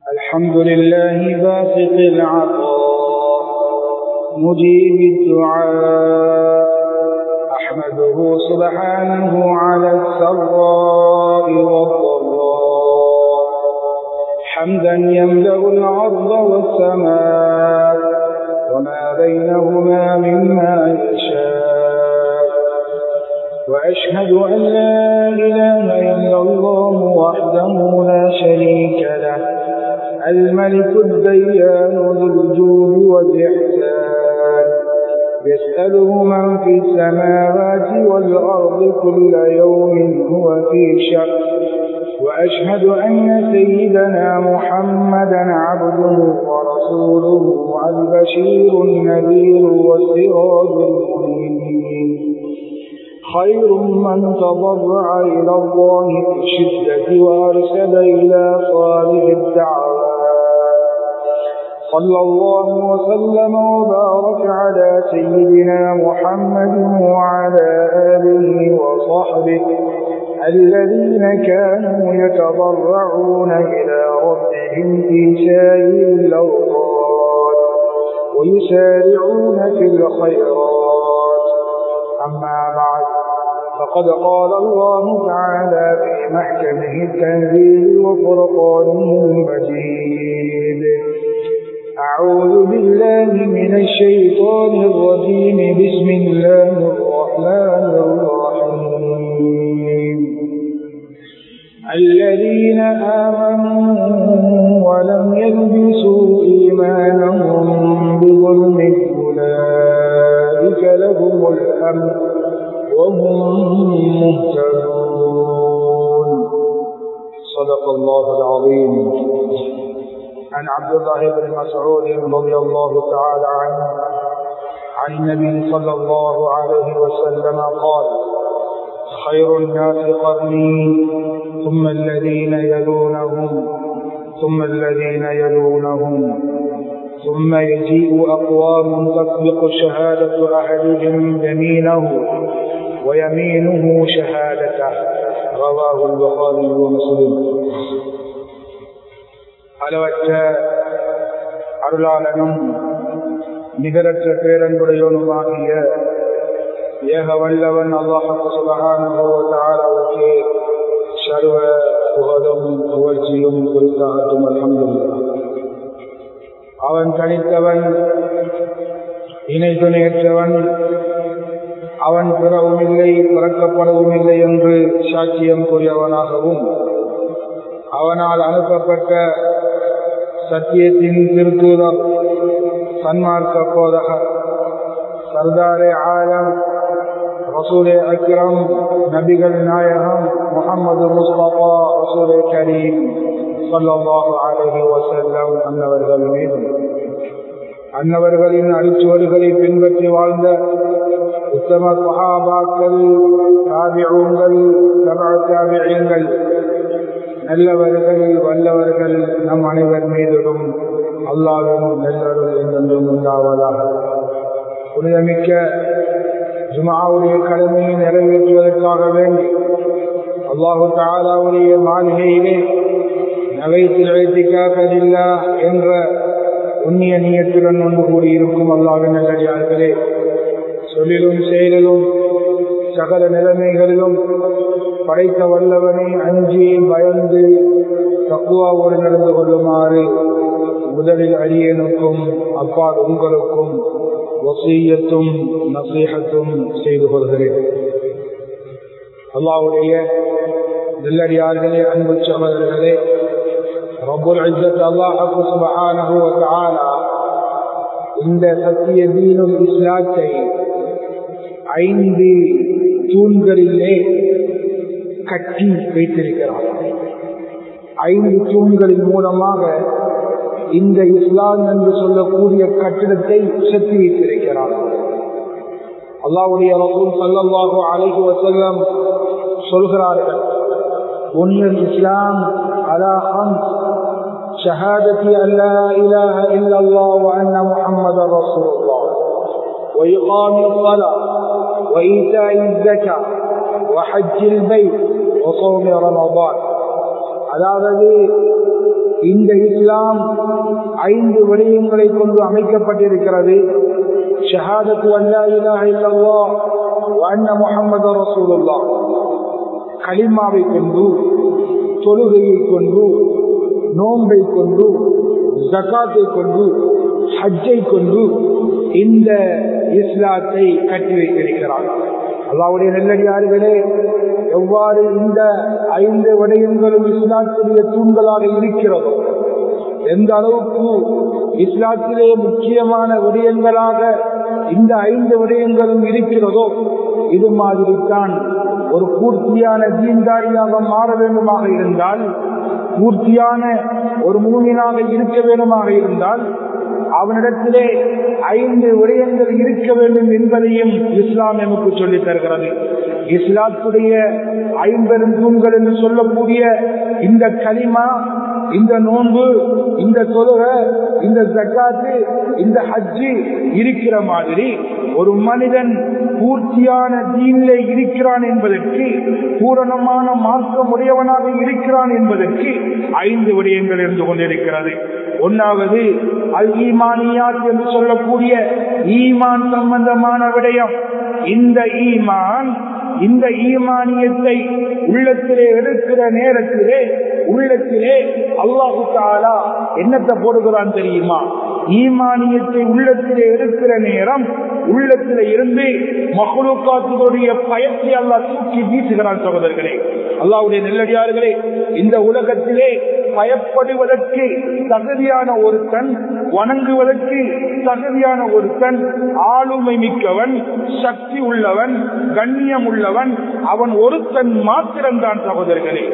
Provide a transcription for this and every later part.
الحمد لله باسط العطاء مجيب الدعاء أحمده سبحانه على السراء والضراء حمدا يملأ الأرض والسماء وما بينهما مما يشاء وأشهد أن لا إله إلا الله وحده لا شريك له الملك الديان ذو الجود والإحسان يسأله من في السماوات والأرض كل يوم هو في شك وأشهد أن سيدنا محمدا عبده ورسوله البشير النذير والسراج المبين خير من تضرع إلى الله في الشدة وأرسل إلى صالح الدعوات صلى الله وسلم وبارك على سيدنا محمد وعلى آله وصحبه الذين كانوا يتضرعون إلى ربهم في سائر الأوقات ويسارعون في الخيرات أما بعد فقد قال الله تعالى في محكمه التنزيل وفرقانه المجيد أعوذ بالله من الشيطان الرجيم بسم الله الرحمن الرحيم الذين آمنوا ولم يلبسوا إيمانهم بظلم أولئك لهم الأمن وهم مهتدون صدق الله العظيم عن عبد الله بن مسعود رضي الله تعالى عنه عن النبي صلى الله عليه وسلم قال خير الناس قرني ثم الذين يلونهم ثم الذين يلونهم ثم يجيء أقوام تسبق شهادة أحدهم يمينه ويمينه شهادته رواه البخاري ومسلم அளவற்ற அருளாளனும் நிகரற்ற பேரன்புடையவனுமாகிய ஏக வல்லவன் அல்லாஹு சுபகானே சர்வ புகழும் புகழ்ச்சியும் குறித்தாகட்டும் அலமதுல்லா அவன் தனித்தவன் இணை துணையற்றவன் அவன் பிறவும் இல்லை பிறக்கப்படவும் இல்லை என்று சாட்சியம் கூறியவனாகவும் அவனால் அனுப்பப்பட்ட சத்தியத்தின் திருத்தூதர் சன்மார்க்க போதகர் சர்தாரே ஆலம் ரசூலே அக்ரம் நபிகள் நாயகம் முகமது முஸ்தபா ரசூலே கரீம் சொல்லல்லாஹு அலஹி வசல்லம் அன்னவர்கள் மீது அன்னவர்களின் அடிச்சுவடுகளை பின்பற்றி வாழ்ந்த உத்தம சஹாபாக்கள் தாபியங்கள் தாபியங்கள் நல்லவர்கள் வல்லவர்கள் நம் அனைவர் மீதிலும் அல்லாவும் நல்லவர்கள் என்றென்றும் உண்டாவதாக புனிதமிக்க ஜுமாவுடைய கடமையை நிறைவேற்றுவதற்காக வேண்டி அல்லாஹு தாலாவுடைய மாளிகையிலே நகைத்தில் வைத்திக்காக்கதில்லா என்ற உண்ணிய நீயத்துடன் ஒன்று கூடியிருக்கும் அல்லாவின் நல்லடியார்களே சொல்லிலும் செயலிலும் சகல நிலைமைகளிலும் படைத்த வல்லவனை அஞ்சி பயந்து தக்குவாவோடு நடந்து கொள்ளுமாறு முதலில் அரியனுக்கும் அப்பால் உங்களுக்கும் வசீயத்தும் நசீகத்தும் செய்து கொள்கிறேன் அல்லாவுடைய நெல்லடியார்களே அன்பு சகோதரர்களே ரபுல் இஸ்ஸத் அல்லாஹு சுப்ஹானஹு வ தஆலா இந்த சத்திய தீனுல் இஸ்லாத்தை ஐந்து தூண்களிலே கட்டி வைத்திருக்கிறார் ஐந்து தூண்களின் மூலமாக இந்த இஸ்லாம் என்று சொல்லக்கூடிய கட்டிடத்தை சக்தி வைத்திருக்கிறார் அல்லாவுடைய ரசூல் சல்லாஹூ அலைஹி வசல்லம் சொல்கிறார்கள் ஒன்று இஸ்லாம் அலா ஹம்ஸ் شهادتي أن لا إله إلا الله وأن محمد رسول الله وإقام الصلاة وإيتاء الزكاة وحج البيت وصوم رمضان அதாவது இந்த இஸ்லாம் ஐந்து விடயங்களை கொண்டு அமைக்கப்பட்டிருக்கிறது ஷஹாதத்து அல்லா இலாஹ இல்லல்லாஹ் வ அன்ன முஹம்மது ரசூலுல்லாஹ் கலிமாவை கொண்டு தொழுகையை கொண்டு நோன்பை கொண்டு ஜகாத்தை கொண்டு ஹஜ்ஜை கொண்டு இந்த இஸ்லாத்தை கட்டி வைத்திருக்கிறார் அல்லாவுடைய நெல்லடியார்களே எவ்வாறு இந்த ஐந்து விடயங்களும் இஸ்லாத்துடைய தூண்களாக இருக்கிறதோ எந்த அளவுக்கு இஸ்லாத்திலே முக்கியமான விடயங்களாக இந்த ஐந்து விடயங்களும் இருக்கிறதோ இது மாதிரி தான் ஒரு பூர்த்தியான தீன்தாரியாக மாற வேண்டுமாக இருந்தால் பூர்த்தியான ஒரு மூமினாக இருக்க வேண்டுமாக இருந்தால் அவனிடத்திலே ஐந்து விடயங்கள் இருக்க வேண்டும் என்பதையும் இஸ்லாம் நமக்கு சொல்லித் தருகிறது இஸ்லாத்துடைய ஐம்பெரும் தூண்கள் என்று சொல்லக்கூடிய இந்த களிமா இந்த நோன்பு இந்த தொழுக இந்த ஜக்காத்து இந்த ஹஜ்ஜு இருக்கிற மாதிரி ஒரு மனிதன் பூர்த்தியான தீனிலே இருக்கிறான் என்பதற்கு பூரணமான மார்க்கம் உடையவனாக இருக்கிறான் என்பதற்கு ஐந்து விடயங்கள் இருந்து கொண்டிருக்கிறது ஒன்னாவது அல் ஈமானியாத் என்று சொல்லக்கூடிய ஈமான் சம்பந்தமான விடயம் இந்த ஈமான் இந்த ஈமானியத்தை உள்ளத்திலே எடுக்கிற நேரத்திலே உள்ளத்திலே அல்லாஹு தாலா என்னத்தை போடுகிறான் தெரியுமா ஈமானியத்தை உள்ளத்திலே எடுக்கிற நேரம் உள்ளத்தில இருந்து மகளுக்காத்துடைய பயத்தை அல்லா தூக்கி வீசுகிறான் சகோதரர்களே அல்லாவுடைய நெல்லடியார்களே இந்த உலகத்திலே பயப்படுவதற்கு தகுதியான ஒருத்தன் வணங்குவதற்கு தகுதியான ஒருத்தன் ஆளுமை மிக்கவன் சக்தி உள்ளவன் கண்ணியம் உள்ளவன் அவன் ஒருத்தன் மாத்திரம்தான் சகோதரர்களே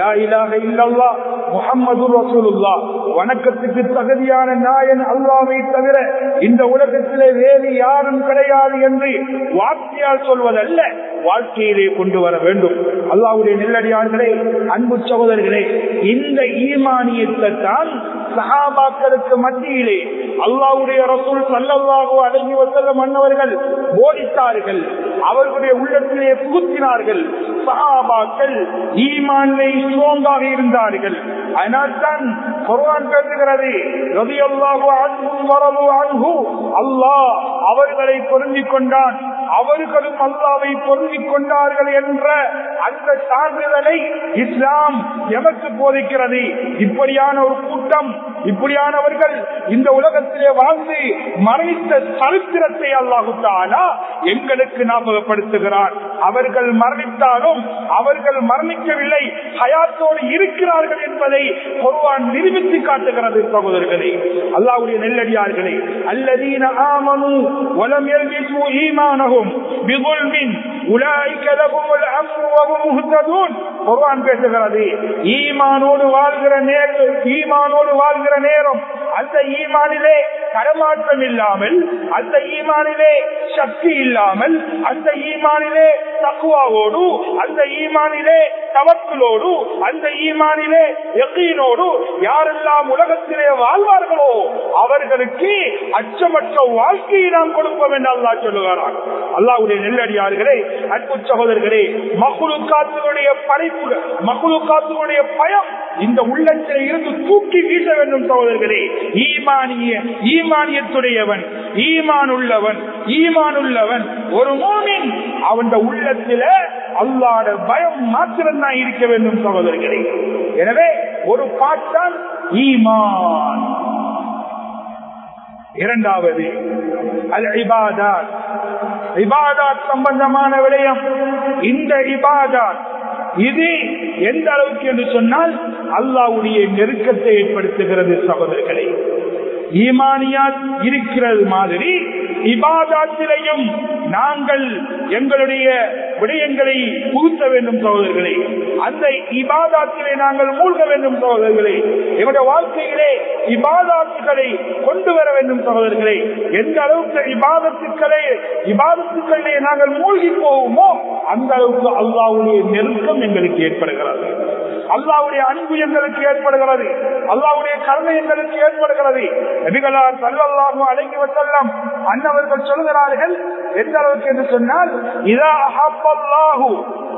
முகமது ரசூலுல்லா வணக்கத்துக்கு தகுதியான நாயன் அல்லாவை தவிர இந்த உலகத்திலே வேறு யாரும் கிடையாது என்று வார்த்தையால் சொல்வதல்ல வாழ்க்கையிலே கொண்டு வர வேண்டும் அல்லாவுடைய நெல்லடியார்களே அன்பு சகோதரர்களே இந்த ஈமானியத்தை தான் சகாபாக்களுக்கு மத்தியிலே அல்லாவுடைய ரசூல் சல்லல்லாஹோ அடங்கி வசல்ல மன்னவர்கள் போதித்தார்கள் அவர்களுடைய உள்ளத்திலே புகுத்தினார்கள் சகாபாக்கள் ஈமானிலே ஸ்ட்ராங்காக இருந்தார்கள் அதனால்தான் குர்ஆன் பேசுகிறது ரதியல்லாஹு அன்ஹும் வரது அன்ஹு அல்லாஹ் அவர்களை பொருந்திக் கொண்டான் அவர்களும் அல்லாவை பொருந்திக் கொண்டார்கள் என்ற அந்த சான்றிதழை இஸ்லாம் எமக்கு போதிக்கிறது இப்படியான ஒரு கூட்டம் இப்படியானவர்கள் இந்த உலகத்திலே வாழ்ந்து மரணித்த சரித்திரத்தை அல்லாஹு தாலா எங்களுக்கு ஞாபகப்படுத்துகிறார் அவர்கள் மரணித்தாலும் அவர்கள் மரணிக்கவில்லை ஹயாத்தோடு இருக்கிறார்கள் என்பதை குர்ஆன் நிரூபித்து காட்டுகிறது சகோதரர்களே அல்லாஹ்வுடைய நெல்லடியார்களே அல்லதீன ஆமனு வலம் யல்பிசு ஈமானஹும் பிظلم உலாயிக லஹுமுல் அம்ரு வஹும் முஹ்ததூன் குர்ஆன் பேசுகிறது ஈமானோடு வாழ்கிற நேரம் ஈமானோடு வாழ்கிற நேரம் அந்த ஈமானிலே கரமாற்றம் இல்லாமல் அந்த ஈமானிலே சக்தி இல்லாமல் அந்த ஈமானிலே தக்குவாவோடு அந்த ஈமானிலே தவக்குலோடு அந்த ஈமானிலே யக்கீனோடு யாரெல்லாம் உலகத்திலே வாழ்வார்களோ அவர்களுக்கு அச்சமற்ற வாழ்க்கையை நாம் கொடுப்போம் என்று அல்லா சொல்லுகிறார் அல்லாவுடைய நெல்லடியார்களே அன்பு சகோதரர்களே மகுழுக்காத்துடைய படைப்பு மகுழுக்காத்துடைய பயம் இந்த உள்ளத்திலே இருந்து தூக்கி வீச வேண்டும் சகோதரர்களே ஈமானிய ஈமானியத்துடையவன் ஈமான் உள்ளவன் ஈமான் உள்ளவன் ஒரு மோமின் அவன் உள்ளத்தில அல்லாட பயம் மாத்திரம் தான் இருக்க வேண்டும் சகோதரர்களே எனவே ஒரு பாட்டான் ஈமான் இரண்டாவது அல் இபாதாத் இபாதாத் சம்பந்தமான விடயம் இந்த இபாதாத் இது எந்த அளவுக்கு என்று சொன்னால் அல்லாவுடைய நெருக்கத்தை ஏற்படுத்துகிறது சகோதரர்களே ஈமானியாத் இருக்கிறது மாதிரி இபாதாத்திலையும் நாங்கள் எங்களுடைய விடயங்களை புகுத்த வேண்டும் சகோதரர்களே அந்த இபாதாத்திலே நாங்கள் மூழ்க வேண்டும் சகோதரர்களே எங்களுடைய வாழ்க்கையிலே இபாதாத்துக்களை கொண்டு வர வேண்டும் சகோதரர்களே எந்த அளவுக்கு இபாதத்துக்களை இபாதத்துக்களிலே நாங்கள் மூழ்கி போவோமோ அந்த அளவுக்கு அல்லாவுடைய நெருக்கம் எங்களுக்கு ஏற்படுகிறது அல்லாவுடைய அன்பு எங்களுக்கு ஏற்படுகிறது அல்லாவுடைய கருணை எங்களுக்கு ஏற்படுகிறது நபிகளார் சல்லாஹும் அடங்கி வசல்லம் அன்னவர்கள் சொல்கிறார்கள் எந்த அளவுக்கு என்று சொன்னால் இதா அஹப்பல்லாஹு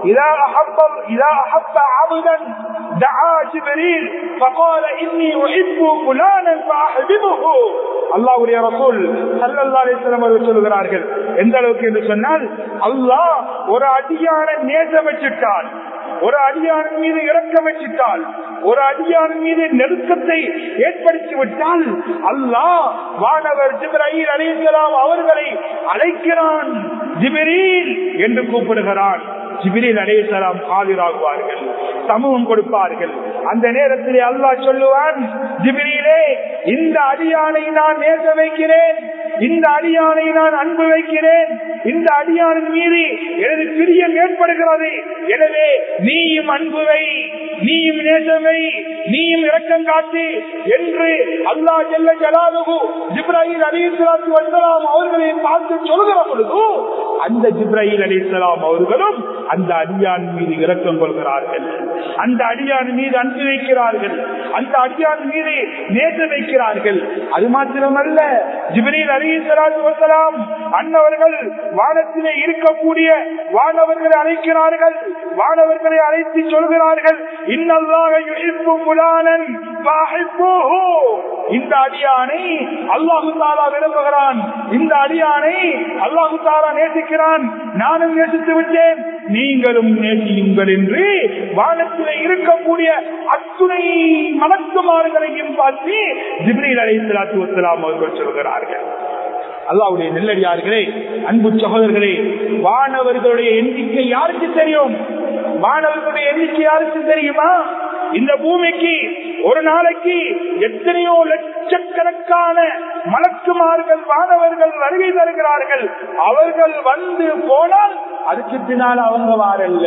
إذا أحب إذا أحب عبدا دعا جبريل فقال إني أحب فلانا فأحببه அல்லாவுடைய ரசூல் சல்லல்லா அலிஸ்லாம் அவர்கள் சொல்லுகிறார்கள் எந்த அளவுக்கு என்று சொன்னால் அல்லாஹ் ஒரு அடியான நேசம் வச்சுட்டான் ஒரு அடியான் மீது இறக்க வச்சிட்டால் ஒரு அடியான் மீது நெருக்கத்தை ஏற்படுத்தி விட்டால் அல்லாஹ் வானவர் ஜிப்ரீல் அலிஸ்லாம் அவர்களை அழைக்கிறான் ஜிபிரீல் என்று கூப்பிடுகிறான் ஜிபிரில் அலேசலாம் ஆஜராகுவார்கள் சமூகம் கொடுப்பார்கள் அந்த நேரத்திலே அல்லாஹ் சொல்லுவான் ஜிபிரியிலே இந்த அடியானை நான் நேச வைக்கிறேன் இந்த அடியானை நான் அன்பு வைக்கிறேன் இந்த அடியானின் மீது எனது பிரியம் ஏற்படுகிறது எனவே நீயும் அன்புவை நீயும் நேசமை நீயும் இரக்கம் காட்டு என்று அல்லா ஜெல்ல ஜலாலுகு ஜிப்ராஹிம் அலி இஸ்லாத்து வந்தலாம் அவர்களை பார்த்து சொல்கிற பொழுது அந்த ஜிப்ராஹிம் அலி இஸ்லாம் அவர்களும் அந்த அடியான் மீது இரக்கம் கொள்கிறார்கள் அந்த அடியான் மீது அன்பு வைக்கிறார்கள் அந்த அடியான் மீது நேசம் வைக்கிறார்கள் அது மாத்திரமல்ல ஜிப்ரீல் அலி இஸ்லாத்து வந்தலாம் அன்னவர்கள் வானத்திலே இருக்கக்கூடிய வானவர்களை அழைக்கிறார்கள் வானவர்களை அழைத்து சொல்கிறார்கள் இன்னல்லாக யுஹிப்பு புலானன் ஃபஅஹிப்புஹு இந்த அடியானை அல்லாஹு தாலா விரும்புகிறான் இந்த அடியானை அல்லாஹு தாலா நேசிக்கிறான் நானும் நேசித்து விட்டேன் நீங்களும் நேசியுங்கள் என்று வானத்திலே இருக்கக்கூடிய அத்துணை மலக்குமார்களையும் பார்த்து ஜிப்ரீல் அலி சலாத்து வசலாம் அவர்கள் சொல்கிறார்கள் அல்லாவுடைய நெல்லடியார்களே அன்பு சகோதரர்களே வானவர்களுடைய எண்ணிக்கை யாருக்கு தெரியும் வானவர்களுடைய எண்ணிக்கை யாருக்கு தெரியுமா இந்த பூமிக்கு ஒரு நாளைக்கு எத்தனையோ லட்சக்கணக்கான மலக்குமார்கள் வானவர்கள் வருகை தருகிறார்கள் அவர்கள் வந்து போனால் அதுக்கு பின்னால் அவங்க வாரல்ல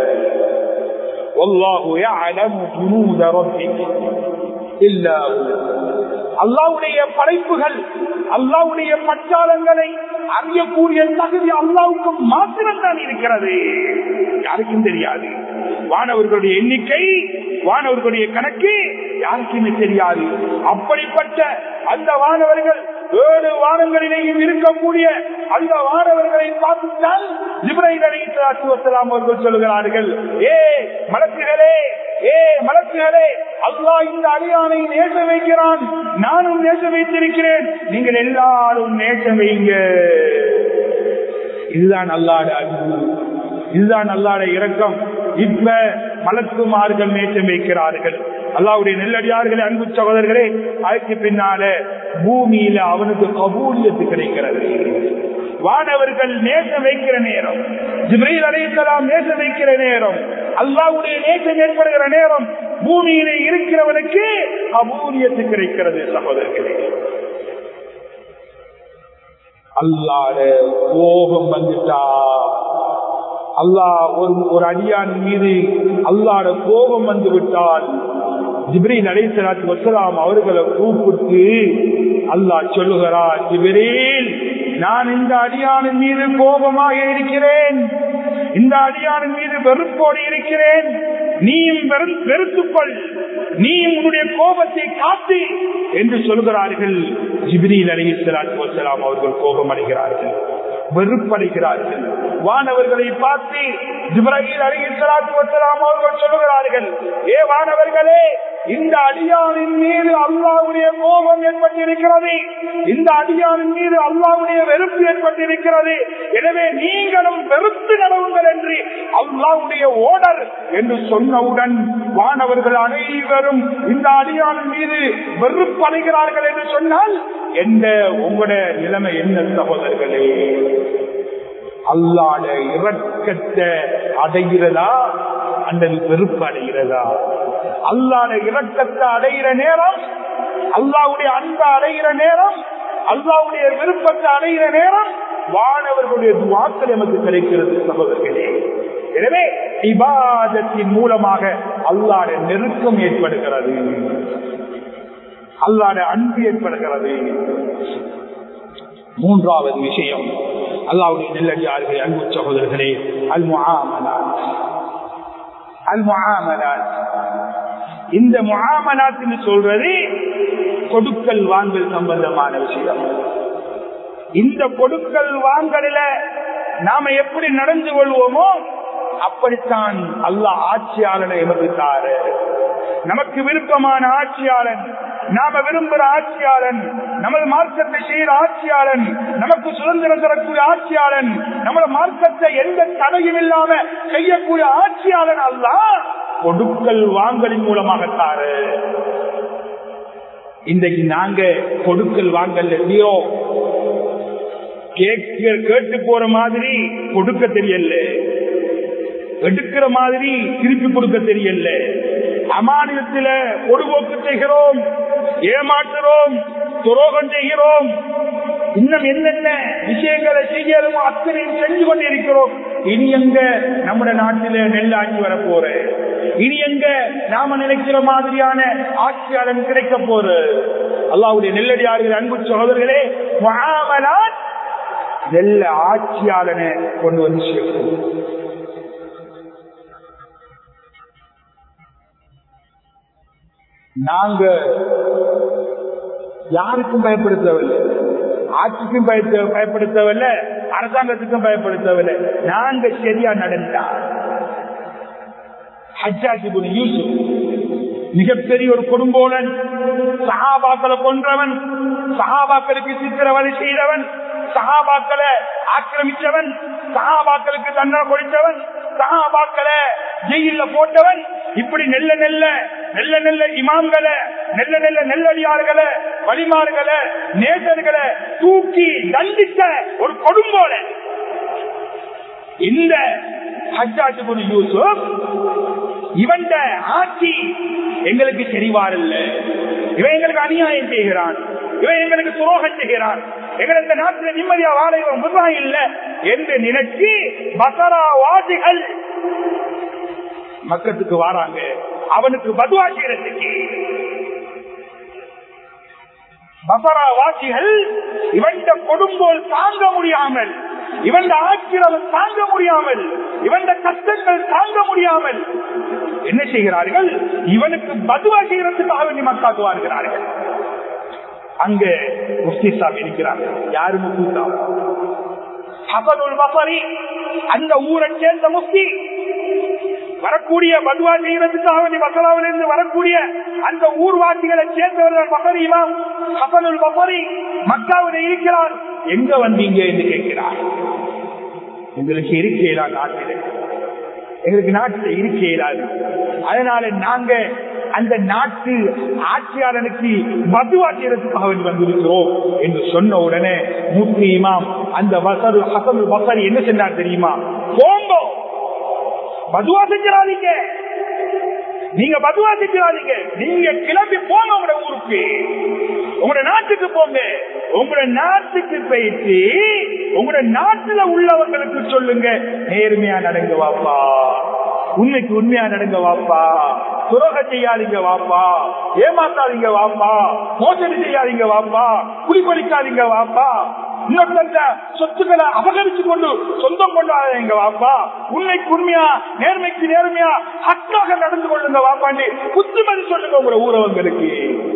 والله يعلم جنود ربك إلا هو அல்லாவுடைய படைப்புகள் அல்லாவுடைய பட்டாளங்களை அறியக்கூடிய தகுதி அல்லாவுக்கு மாத்திரம் தான் இருக்கிறது யாருக்கும் தெரியாது வானவர்களுடைய எண்ணிக்கை வானவர்களுடைய கணக்கு யாருக்குமே தெரியாது அப்படிப்பட்ட அந்த வானவர்கள் ஏழு வானங்களிலேயும் இருக்கக்கூடிய அந்த வானவர்களை பார்த்துத்தான் ஜிப்ரைல் அலி வசலாம் அவர்கள் சொல்லுகிறார்கள் ஏ மலக்குகளே ஏ மலக்குகளே அல்லாஹ் இந்த அடியானை நேச வைக்கிறான் நானும் நேச வைத்திருக்கிறேன் நீங்கள் எல்லாரும் நேச வைங்க இதுதான் அல்லாட அன்பு இதுதான் அல்லாட இரக்கம் இப்ப மலக்குமார்கள் நேசம் வைக்கிறார்கள் அல்லாவுடைய நெல்லடியார்களே அன்பு சகோதரர்களே அதுக்கு பின்னால பூமியில அவனுக்கு கபூலியத்து கிடைக்கிறது வானவர்கள் நேசம் வைக்கிற நேரம் ஜிப்ரீல் அலையலாம் நேசம் வைக்கிற நேரம் அல்லாவுடைய நேசம் ஏற்படுகிற நேரம் பூமியிலே இருக்கிறவனுக்கு கபூலியத்து கிடைக்கிறது சகோதரர்களே அல்லாட கோபம் வந்துட்டா அல்லாஹ் ஒரு ஒரு அடியான் மீது அல்லாட கோபம் வந்து விட்டால் ஜிப்ரீல் அலைசலாத்து வசலாம் அவர்களை கூப்பிட்டு அல்லாஹ் சொல்லுகிறார் ஜிப்ரீல் நான் இந்த அடியானின் மீது கோபமாக இருக்கிறேன் இந்த அடியானின் மீது வெறுப்போடு இருக்கிறேன் நீயும் வெறுத்துக்கொள் நீயும் உன்னுடைய கோபத்தை காத்து என்று சொல்கிறார்கள் ஜிப்ரீல் அலி இஸ்லாத்து வசலாம் அவர்கள் கோபம் அடைகிறார்கள் வெறுப்படைகிறார்கள் வானவர்களை பார்த்து ஜிப்ரஹீல் அலி இஸ்லாத்து வசலாம் அவர்கள் சொல்லுகிறார்கள் ஏ வானவர்களே இந்த அடியானின் மீது அல்லாவுடைய கோபம் ஏற்பட்டிருக்கிறது இந்த அடியானின் மீது அல்லாவுடைய வெறுப்பு ஏற்பட்டிருக்கிறது எனவே நீங்களும் வெறுத்து நடவுங்கள் என்று அல்லாவுடைய ஓடர் என்று சொன்னவுடன் வானவர்கள் அனைவரும் இந்த அடியானின் மீது வெறுப்படைகிறார்கள் என்று சொன்னால் எந்த உங்களுடைய நிலைமை என்ன சகோதரர்களே அல்லாட இரக்கத்தை அடைகிறதா அல்லது வெறுப்பு அடைகிறதா அல்லாட இரக்கத்தை அடைகிற நேரம் அல்லாவுடைய அன்பை அடைகிற நேரம் அல்லாவுடைய விருப்பத்தை அடைகிற நேரம் வானவர்களுடைய வாக்கள் எமக்கு கிடைக்கிறது சகோதரர்களே எனவே இபாதத்தின் மூலமாக அல்லாட நெருக்கம் ஏற்படுகிறது அல்லாட அன்பு ஏற்படுகிறது மூன்றாவது விஷயம் அல்லாவுடைய நெல்லடியார்கள் அன்பு சகோதரர்களே அல் முஆமலாத் அல் முஆமலாத் இந்த முஆமலாத் சொல்றது கொடுக்கல் வாங்கல் சம்பந்தமான விஷயம் இந்த கொடுக்கல் வாங்கலில நாம எப்படி நடந்து கொள்வோமோ அப்படித்தான் அல்லாஹ் ஆட்சியாளனை எமர்ந்தாரு நமக்கு விருப்பமான ஆட்சியாளன் நாம விரும்புகிற ஆட்சியாளன் நமது மார்க்கத்தை செய்கிற ஆட்சியாளன் நமக்கு சுதந்திரம் தரக்கூடிய ஆட்சியாளன் நமது மார்க்கத்தை எந்த தடையும் இல்லாம செய்யக்கூடிய ஆட்சியாளன் அல்ல கொடுக்கல் வாங்கலின் மூலமாகத்தாரு இன்றைக்கு நாங்க கொடுக்கல் வாங்கல் ஜீரோ கேட்க கேட்டு போற மாதிரி கொடுக்க தெரியல எடுக்கிற மாதிரி திருப்பி கொடுக்க தெரியல அமானியத்தில பொடுபோக்கு செய்கிறோம் ஏமாற்றுறோம் துரோகம் செய்கிறோம் இன்னும் என்னென்ன விஷயங்களை செய்யணுமோ அத்தனையும் செஞ்சு கொண்டிருக்கிறோம் இனி எங்க நம்ம நாட்டில நெல் ஆட்சி வர போற இனி எங்க நாம நினைக்கிற மாதிரியான ஆட்சியாளன் கிடைக்க போற அல்லாவுடைய நெல்லடியார்கள் அன்பு சகோதரர்களே முஆமலாத் நல்ல ஆட்சியாளனை கொண்டு வந்து சேர்க்கும் நாங்க யாருக்கும் பயப்படுத்தவில்லை ஆட்சிக்கும் பயத்த பயப்படுத்தவில்லை அரசாங்கத்துக்கும் பயப்படுத்தவில்லை நாங்க சரியா நடந்தா ஹஜ்ஜாஜிபுன் யூசுப் மிகப்பெரிய ஒரு கொடும்போலன் சஹாபாக்களை கொன்றவன் சஹாபாக்களுக்கு சித்திரவதை செய்தவன் சஹாபாக்களை ஆக்கிரமிச்சவன் சஹாபாக்களுக்கு தண்டனை கொடுத்தவன் சஹாபாக்களை ஜெயில போட்டவன் இப்படி நெல்ல நெல்ல நெல்ல நெல்ல இமாம்களை நெல்ல நெல்ல நெல்லடியார்களை வழிமார்களை நேசர்களை தூக்கி தண்டித்த ஒரு கொடும்போலன் இந்த ஹஜ்ஜாஜிபுன் யூசுப் இவன் ஆட்சி எங்களுக்கு தெரிவாரில்ல இவன் எங்களுக்கு அநியாயம் செய்கிறான் இவன் எங்களுக்கு துரோகம் செய்கிறான் எங்கள் இந்த நாட்டில் நிம்மதியா வாழ இவன் முருகா இல்ல என்று நினைச்சு பசரா வாசிகள் மக்களுக்கு வாராங்க அவனுக்கு பதுவா செய்யறதுக்கு பசரா வாசிகள் இவன் கொடும்போல் தாங்க முடியாமல் இவன் ஆட்சியில் தாங்க முடியாமல் இவன் கஷ்டங்கள் தாங்க முடியாமல் என்ன செய்கிறார்கள் இவனுக்கு பதுவா செய்யறதுக்காக வேண்டி மக்கள் வருகிறார்கள் அங்க முஃப்தி சாப் இருக்கிறார்கள் யாரு முஃப்தி சாப் ஹசனுல் பசரி அந்த ஊரை சேர்ந்த முஃப்தி வரக்கூடிய பதுவா செய்யறதுக்காக வேண்டி மசலாவிலிருந்து வரக்கூடிய அந்த ஊர்வாசிகளை சேர்ந்தவர்கள் பசரி இமாம் ஹசனுல் பசரி மக்காவில் இருக்கிறார் எங்க வந்தீங்க என்று கேட்கிறார் எங்களுக்கு இருக்கையிலா நாட்டில் எங்களுக்கு நாட்டில் இருக்க இயலாது அதனால நாங்க அந்த நாட்டு ஆட்சியாளனுக்கு மதுவா செய்யறதுக்காக வந்திருக்கிறோம் என்று சொன்ன உடனே முஸ்லி இமாம் அந்த வசரு ஹசன் வசரி என்ன செஞ்சார் தெரியுமா போங்கோ மதுவா செஞ்சிடாதீங்க நீங்க பதுவா செஞ்சிடாதீங்க நீங்க கிளம்பி போங்க உங்களோட ஊருக்கு உங்களோட நாட்டுக்கு போங்க உங்களோட நாட்டுக்கு போயிட்டு உங்களோட நாட்டுல உள்ளவங்களுக்கு சொல்லுங்க நேர்மையா நடங்க வாப்பா உண்மைக்கு உண்மையா நடங்க வாப்பா துரோக செய்யாதீங்க வாப்பா ஏமாத்தாதீங்க வாப்பா மோசடி செய்யாதீங்க வாப்பா குடிப்படிக்காதீங்க வாப்பா இன்னொருத்த சொத்துக்களை அபகரிச்சு கொண்டு சொந்தம் கொண்டாடுங்க வாப்பா உண்மைக்கு உண்மையா நேர்மைக்கு நேர்மையா ஹக்காக நடந்து கொள்ளுங்க வாப்பாண்டி புத்திமதி சொல்லுங்க உங்களோட ஊரவங்களுக்கு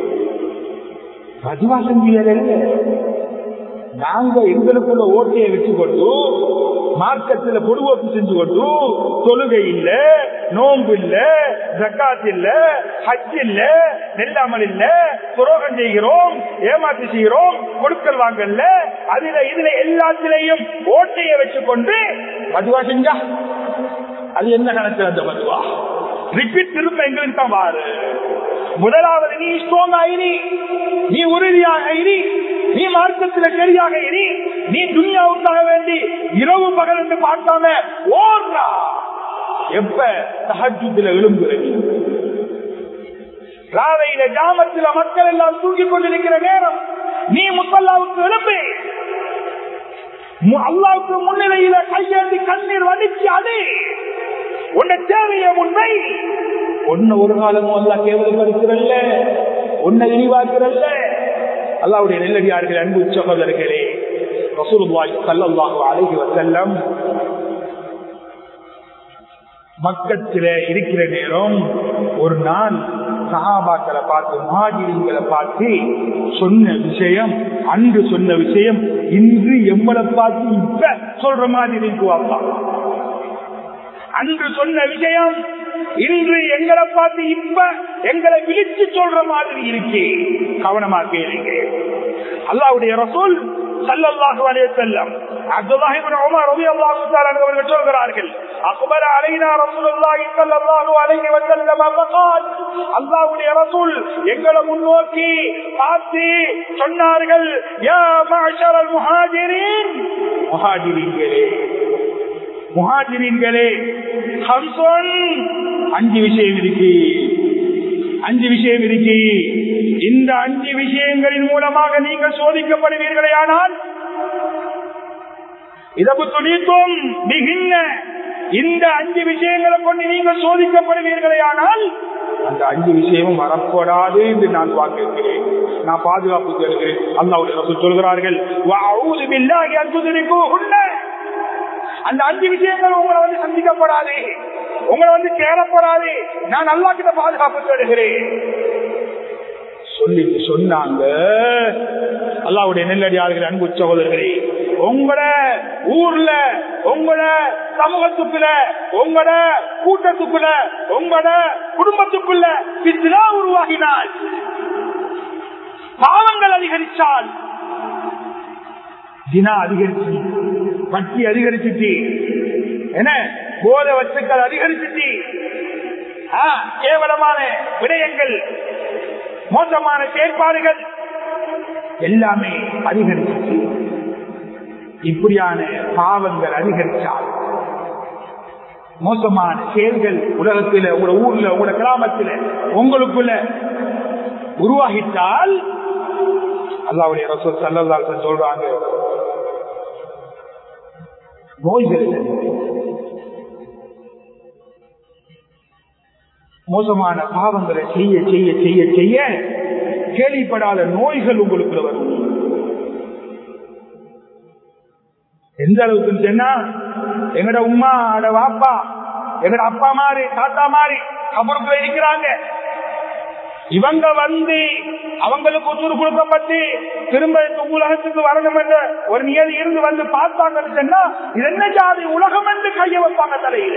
பதிவா செஞ்சீங்க நாங்க எங்களுக்குள்ள ஓட்டையை வச்சு கொண்டு மார்க்கத்துல பொடுவோக்கு செஞ்சு கொண்டு தொழுகை இல்ல நோன்பு இல்ல ஜக்காத் இல்ல ஹஜ் இல்ல நெல்லாமல் இல்ல துரோகம் செய்கிறோம் ஏமாற்றி செய்கிறோம் கொடுக்கல் வாங்கல்ல அதுல இதுல எல்லாத்திலையும் ஓட்டையை வச்சு கொண்டு மதுவா செஞ்சா அது என்ன கணக்கு அந்த மதுவா ரிப்பீட் திரும்ப எங்களுக்கு தான் வாரு முதலாவது நீ ஸ்ட்ராங் ஆயிரி நீ உறுதியாக இரு நீ மார்க்கத்தில் சரியாக இரு நீ துனியாவுக்காக வேண்டி இரவு பகல் என்று பார்க்காம ஓடுறா எப்ப சஹஜத்துல எழும்புறது ராவையில ஜாமத்தில மக்கள் எல்லாம் தூக்கிக் கொண்டிருக்கிற நேரம் நீ முசல்லாவுக்கு எழும்பு அல்லாவுக்கு முன்னிலையில கையேந்தி கண்ணீர் வடிச்சு அது உன்னை தேவைய உண்மை உன்னை ஒரு காலமும் அல்லா கேவலப்படுத்துறல்ல உன்னை இழிவாக்குறல்ல அல்லாவுடைய நெல்லடியார்கள் அன்பு சகோதரர்களே ரசூலுல்லாஹி ஸல்லல்லாஹு அலைஹி வஸல்லம் மக்கத்தில இருக்கிற நேரம் ஒரு நாள் சஹாபாக்களை பார்த்து மகாஜிரிங்களை பார்த்து சொன்ன விஷயம் அன்று சொன்ன விஷயம் இன்று எம்மளை பார்த்து இப்ப சொல்ற மாதிரி இருக்குவாப்பா அன்று சொன்ன விஷயம் இன்று எங்களை பார்த்து இப்ப எங்களை விழிச்சு சொல்ற மாதிரி இருக்கே கவனமா கேளுங்க அல்லாவுடைய ரசூல் சல்லல்லாஹு அலைஹி வஸல்லம் அப்துல்லாஹ் இப்னு உமர் রাদিয়াল্লাহு தஆலா அவர்கள் சொல்கிறார்கள் அக்பர அலைனா ரசூலுல்லாஹி ஸல்லல்லாஹு அலைஹி வஸல்லம் فقال அல்லாஹ்வுடைய ரசூல் எங்களை முன்னோக்கி பார்த்து சொன்னார்கள் யா மஅஷரல் முஹாஜிரின் முஹாஜிரின்களே முஹாஜிரின்களே ஹம்சன் அஞ்சு விஷயம் இருக்கு அஞ்சு விஷயம் இருக்கு இந்த அஞ்சு விஷயங்களின் மூலமாக நீங்கள் சோதிக்கப்படுவீர்களே ஆனால் இதற்கு துணித்தும் மிகுந்த இந்த அஞ்சு விஷயங்களை கொண்டு நீங்கள் சோதிக்கப்படுவீர்களே ஆனால் அந்த அஞ்சு விஷயமும் வரக்கூடாது என்று நான் வாக்குகிறேன் நான் பாதுகாப்பு தருகிறேன் அல்லாவுடைய ரசூல் சொல்கிறார்கள் "வஅஊது பில்லாஹி அன் துத்ரிகூஹுன்ன." அந்த அஞ்சு விஷயங்கள் உங்களை வந்து சந்திக்கப்படாது உங்களை வந்து சேரப்படாது நான் அல்லா கிட்ட பாதுகாப்பு தேடுகிறேன் சொல்லிட்டு சொன்னாங்க அல்லாவுடைய நெல்லடியார்கள் அன்பு சகோதரர்களே உங்கள ஊர்ல உங்கள சமூகத்துக்குள்ள உங்கள கூட்டத்துக்குள்ள உங்கள குடும்பத்துக்குள்ள பித்னா உருவாகினால் பாவங்கள் அதிகரிச்சால் தினா அதிகரிச்சு வட்டி அதிகரிச்சுட்டு என்ன போத வச்சுக்கள் அதிகரிச்சுட்டு ஆ, கேவலமான விடயங்கள் மோசமான செயற்பாடுகள் எல்லாமே அதிகரிச்சு இப்படியான பாவங்கள் அதிகரித்தால் மோசமான செயல்கள் உலகத்தில் உங்களோட ஊர்ல உங்களோட கிராமத்தில் உங்களுக்குள்ள உருவாகிட்டால் அல்லாவுடைய ரசூல் சல்லல்லாஹு சொல்றாங்க நோய்கள் மோசமான பாவங்களை செய்ய செய்ய செய்ய செய்ய கேள்விப்படாத நோய்கள் உங்களுக்கு வரும் எந்த அளவுக்கு சொன்னா எங்கட உமா அட வாப்பா எங்கட அப்பா மாறி தாத்தா மாறி கபருக்குள்ள இருக்கிறாங்க இவங்க வந்து அவங்களுக்கு உத்தரவு கொடுக்கப்பட்டு திரும்ப இந்த உலகத்துக்கு வரணும் என்ற ஒரு நியதி இருந்து வந்து பார்த்தாங்கன்னு சொன்னா இது என்ன ஜாதி உலகம் என்று கைய வைப்பாங்க தலையில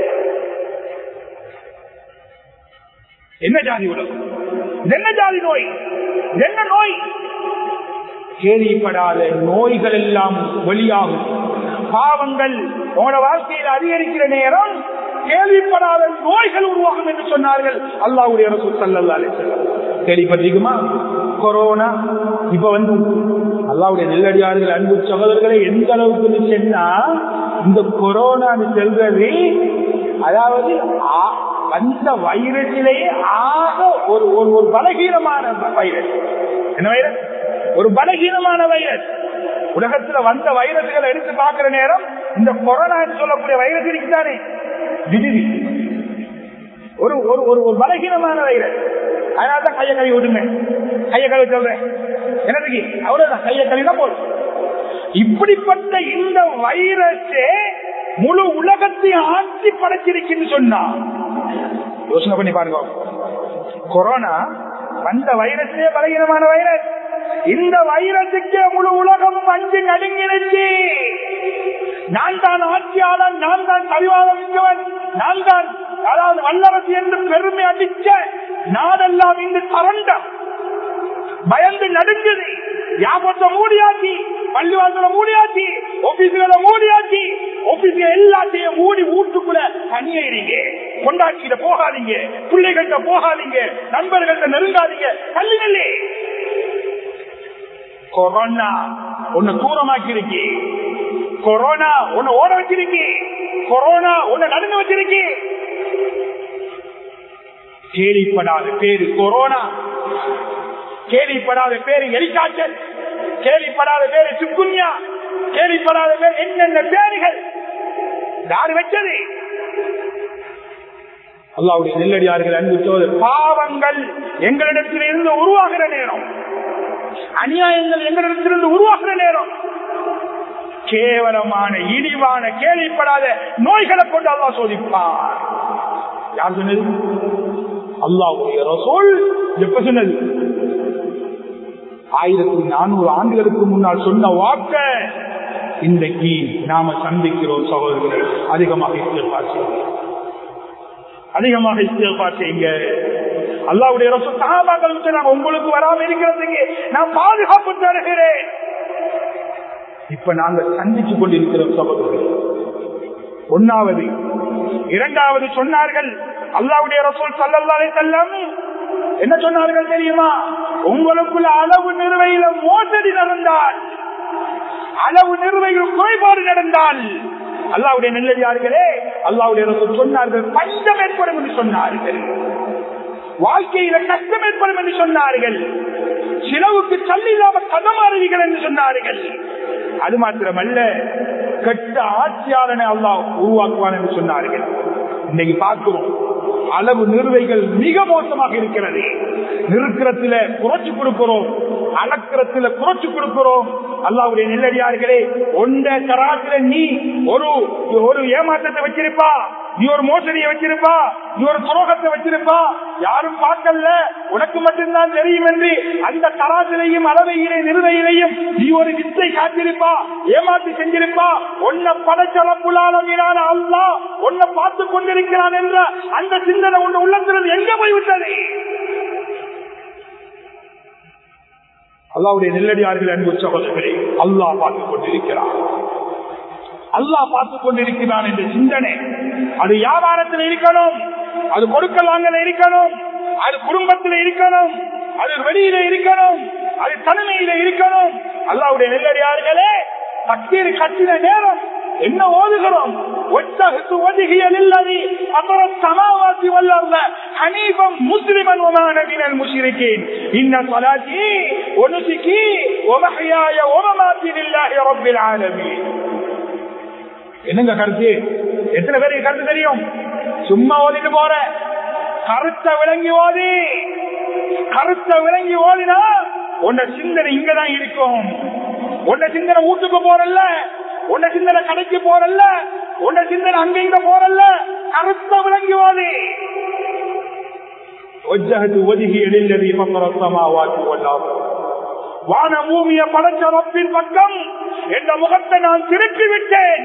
என்ன ஜாதி உலகம் இது என்ன ஜாதி நோய் இது என்ன நோய் கேள்விப்படாத நோய்கள் எல்லாம் வெளியாகும் பாவங்கள் உங்களோட வாழ்க்கையில் அதிகரிக்கிற நேரம் கேள்விப்படாத நோய்கள் உருவாகும் என்று சொன்னார்கள் அல்லாவுடைய ரசூல் ஸல்லல்லாஹு அலைஹி வஸல்லம் கேள்விப்பட்டிருக்குமா கொரோனா இப்ப வந்து அல்லாவுடைய நெல்லடியார்கள் அன்பு சகோதரர்களை எந்த அளவுக்கு சொன்னா இந்த கொரோனான்னு செல்றது அதாவது ஆ- அந்த வைரஸிலேயே ஆக ஒரு ஒரு ஒரு பலகீனமான வைரஸ் என்ன வைரஸ் ஒரு பலகீனமான வைரஸ் உலகத்துல வந்த வைரஸ்களை எடுத்து பார்க்கிற நேரம் இந்த கொரோனா என்று சொல்லக்கூடிய வைரஸ் இருக்குதானே திடீர் ஒரு ஒரு ஒரு ஒரு பலகீனமான வைரஸ் அதனாலதான் கையை கழுவி விடுங்க கையை கழுவி சொல்றேன் என்னதுக்கு அவ்வளவுதான் கையை கழுவினா போதும் இப்படிப்பட்ட இந்த வைரஸே முழு உலகத்தையும் ஆட்சி படைச்சிருக்குன்னு சொன்னா யோசனை பண்ணி பாருங்க கொரோனா வந்த வைரஸே பலகீனமான வைரஸ் இந்த வைரஸுக்கே முழு உலகமும் அஞ்சு நடுங்கிருச்சு நான் தான் ஆட்சியாளன் நான் தான் பரிவாரம் மிக்கவன் நான் தான் அதாவது வல்லரசு என்று பெருமை அடிச்ச நாடெல்லாம் இன்று தரண்டம் பயந்து நடுங்குது வியாபாரத்தை மூடியாச்சு பள்ளிவாசல மூடியாச்சு ஆபீஸ்களை மூடியாச்சு ஆபீஸ் எல்லாத்தையும் மூடி வீட்டுக்குள்ள தனியே இருங்க கொண்டாட்டிகிட்ட போகாதீங்க பிள்ளைகள்கிட்ட போகாதீங்க நண்பர்கள்ட்ட நெருங்காதீங்க கல்லுங்களே கொரோனா உன்னை தூரமாக்கி இருக்கி கொரோனா உன்னை ஓட வச்சிருக்கி கொரோனா உன்னை நடுங்க வச்சிருக்கி கேள்விப்படாத பேரு கொரோனா கேள்விப்படாத பேரு எலிக்காய்ச்சல் கேள்விப்படாத பேரு சுக்குன்யா கேள்விப்படாத பேர் என்னென்ன பேருகள் யாரு வச்சது அல்லாவுடைய நெல்லடியார்கள் அன்பு சோதர் பாவங்கள் எங்களிடத்தில் இருந்து உருவாகிற நேரம் அநியாயங்கள் எங்களிடத்திலிருந்து உருவாகிற நேரம் கேவலமான இழிவான கேள்விப்படாத நோய்களை கொண்டு அல்லா சோதிப்பார் யார் சொன்னது அல்லாவுடைய ரசோல் எப்ப சொன்னது ஆயிரத்தி நானூறு ஆண்டுகளுக்கு முன்னால் சொன்ன வாக்க இன்றைக்கு நாம சந்திக்கிறோம் சகோதரர்களை அதிகமாக இஸ்திஃபார் செய்யுங்க அதிகமாக இஸ்திஃபார் செய்யுங்க அல்லாவுடைய ரசூல் சஹாபாக்கள் சொன்னாங்க உங்களுக்கு வராம இருக்கிறதுக்கு நான் பாதுகாப்பு தருகிறேன் இப்ப நாங்கள் சந்திச்சு கொண்டிருக்கிறோம் சகோதரர்கள் ஒன்னாவது இரண்டாவது சொன்னார்கள் அல்லாவுடைய ரசூல் சல்லல்லாஹு செல்லம் என்ன சொன்னார்கள் தெரியுமா உங்களுக்குள்ள அளவு நிறுவையில மோசடி நடந்தால் அளவு நிறுவையில் குறைபாடு நடந்தால் அல்லாவுடைய நெல்லடியார்களே அல்லாவுடைய ரசூல் சொன்னார்கள் பஞ்சம் ஏற்படும் என்று சொன்னார்கள் வாழ்க்கையில கஷ்டம் ஏற்படும் என்று சொன்னார்கள் சிலவுக்கு சல்லில்லாம கதமாறுவீர்கள் என்று சொன்னார்கள் அது மாத்திரமல்ல கெட்ட ஆட்சியாளனை அல்லாஹ் உருவாக்குவான் என்று சொன்னார்கள் இன்னைக்கு பார்க்கிறோம் அளவு நிறுவைகள் மிக மோசமாக இருக்கிறது நிறுக்கிறதுல குறைச்சு கொடுக்கிறோம் அளக்கிறதுல குறைச்சு கொடுக்கிறோம் அல்லாவுடைய நெல்லடியார்களே ஒன்ற தராத்துல நீ ஒரு ஒரு ஏமாற்றத்தை வச்சிருப்பா நீ ஒரு மோசடியை வச்சிருப்பா நீ ஒரு துரோகத்தை வச்சிருப்பா யாரும் பார்க்கல உனக்கு மட்டும்தான் தெரியும் என்று அந்த தராசிலையும் அளவையிலே நிறுவையிலையும் நீ ஒரு வித்தை காத்திருப்பா ஏமாற்றி செஞ்சிருப்பா உன்னை படைச்சளப்புலான அல்லா உன்னை பார்த்து கொண்டிருக்கிறான் என்ற அந்த சிந்தனை உன் உள்ளத்திலிருந்து எங்க போய்விட்டது அல்லாவுடைய நெல்லடியார்கள் அன்பு சகோதரர்களே அல்லாஹ் பார்த்துக் கொண்டிருக்கிறான் அல்லாஹ் பார்த்துக் கொண்டிருக்கிறான் என்ற சிந்தனை அது வியாபாரத்தில் இருக்கணும் அது கொடுக்கல் வாங்கல இருக்கணும் அது குடும்பத்தில் இருக்கணும் அது வெளியில இருக்கணும் அது தனிமையில இருக்கணும் அல்லாவுடைய நெல்லடியார்களே தக்கீர் கட்டின நேரம் என்ன ஓதுகிறோம் ஒத்தகுத்து ஒதுகியல் இல்லது அப்புறம் சமாவாசி வல்லவ ஹனீபம் முஸ்லிமன் ஒமான மினல் முஷ்ரிகீன் இன்ன ஸலாத்தி வ நுசுகி வ மஹ்யாய வ மமாத்தி லில்லாஹி ரப்பில் ஆலமீன் என்னங்க கருத்து எத்தனை பேருக்கு கருத்து தெரியும் சும்மா ஓதிட்டு போற கருத்த விளங்கி ஓதி கருத்த விளங்கி ஓதினா உன்ன சிந்தனை இங்கதான் இருக்கும் உன்ன சிந்தனை வீட்டுக்கு போறல்ல உன்ன சிந்தனை கடைக்கு போறல்ல உன்ன சிந்தனை அங்க இங்க போறல்ல கருத்த விளங்கி ஓதி وجهت وجهي للذي فطر السماوات والارض வான பூமிய படைச்ச ரப்பின் பக்கம் என்ற முகத்தை நான் திருப்பி விட்டேன்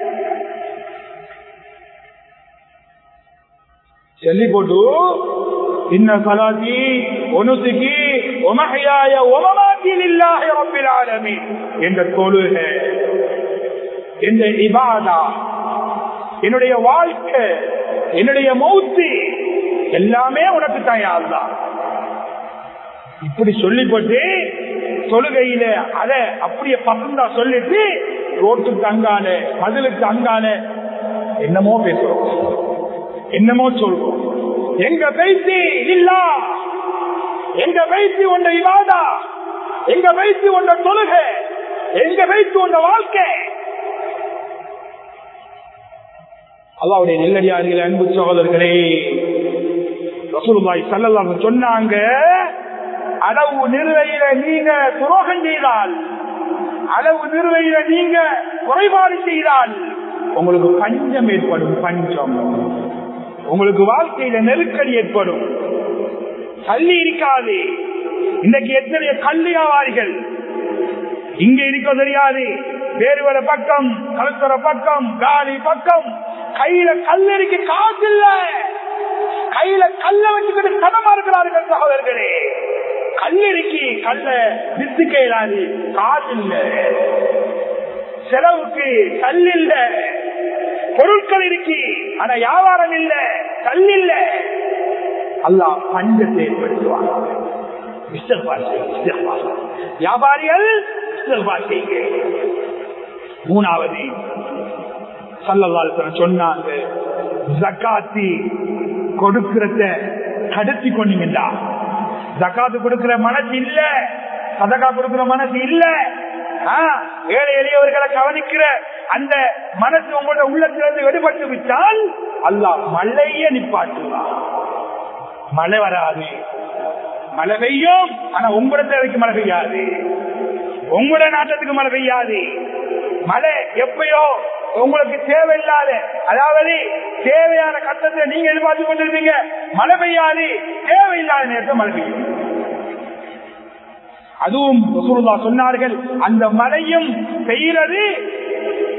சொல்லி போட்டு இன்ன சலாத்தி ஒனுசுகி ஒமஹியாய ஒமமாத்தில் இல்லாஹ ரப்பில் ஆலமீன் என்ற தொழுகை என்ற இபாதா என்னுடைய வாழ்க்கை என்னுடைய மௌத்து எல்லாமே உனக்கு தயார்தான் இப்படி சொல்லி போட்டு தொழுகையில அத அப்படியே பசந்தா சொல்லிட்டு ரோட்டுக்கு அங்கால மதிலுக்கு அங்கால என்னமோ பேசுறோம் என்னமோ சொல்றோம் எங்க பேசி இல்லா எங்க பேசி உண்ட இவாதா எங்க பேசி உண்ட தொழுகை எங்க பேசி உண்ட வாழ்க்கை அல்லாவுடைய நெல்லடியார்கள் அன்பு சகோதரர்களே ரசூலுல்லாஹி ஸல்லல்லாஹு சொன்னாங்க அளவு நிறுவையில நீங்க துரோகம் செய்தால் அளவு நிறுவையில நீங்க குறைபாடு செய்தால் உங்களுக்கு பஞ்சம் ஏற்படும் பஞ்சம் உங்களுக்கு வாழ்க்கையில நெருக்கடி ஏற்படும் கல்வி இருக்காது இன்னைக்கு எத்தனை கல்வி ஆவார்கள் இங்க இருக்க தெரியாது வேறுவர பக்கம் கழுத்துற பக்கம் காலி பக்கம் கையில கல் இருக்கு காசு இல்ல கையில கல்ல வச்சுக்கிட்டு கனமா இருக்கிறார்கள் சகோதரர்களே கல்லறிக்கு கல்ல வித்துக்க இயலாது காசு இல்ல செலவுக்கு கல் இல்ல பொருட்கள் இருக்கு ஆனா வியாபாரம் இல்ல கல் இல்ல அல்லா பஞ்சத்தை ஏற்படுத்துவாங்க வியாபாரிகள் மூணாவது சல்லவாழ்த்தன சொன்னாங்க ஜக்காத்தி கொடுக்கிறத கடத்தி கொண்டீங்கடா ஜக்காத்து கொடுக்கிற மனசு இல்ல சதகா கொடுக்கிற மனசு இல்ல ஏழை எளியவர்களை கவனிக்கிற அந்த மனசு உங்களோட உள்ளத்திலிருந்து வெளிப்பட்டு விட்டால் அல்லாஹ் மழைய நிப்பாட்டுவான் மழை வராது மழை பெய்யும் ஆனா உங்களோட தேவைக்கு மழை பெய்யாது உங்களோட நாட்டத்துக்கு மழை பெய்யாது மழை எப்பயோ உங்களுக்கு தேவையில்லாத அதாவது தேவையான கட்டத்தை நீங்க எதிர்பார்த்து கொண்டிருப்பீங்க மழை பெய்யாது தேவையில்லாத நேரத்தில் மழை பெய்யும் அதுவும் ரசூலுல்லா சொன்னார்கள் அந்த மழையும் பெய்கிறது